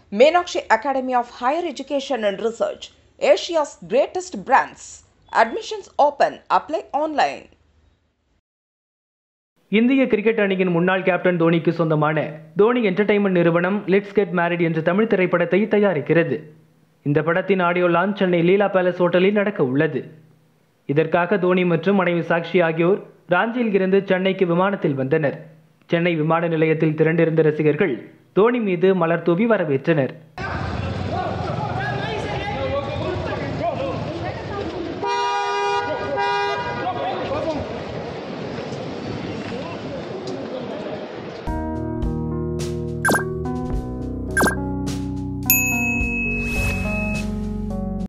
Meenakshi Academy of Higher Education and Research, Asia's greatest brands. Admissions open. Apply online. இந்திய cricket அணியின் முன்னாள் captain தோனிக்கு சொந்தமான Dhoni entertainment நிறுவனம் லெட்ஸ் கெட் மேரிட் என்ற தமிழ் திரைப்படத்தை தயாரிக்கிறது இந்த படத்தின் audio launch Chennai Leela palace ஹோட்டலில் நடக்க உள்ளது இதற்காக தோனி மற்றும் மனைவி சாக்ஷி ஆகியோர் ராஞ்சியில் இருந்து சென்னைக்கு விமானத்தில் வந்தனர் சென்னை விமான நிலையத்தில் திரண்டிருந்த ரசிகர்கள் தோனி மீது மலர் தூவி வரவேற்றனர்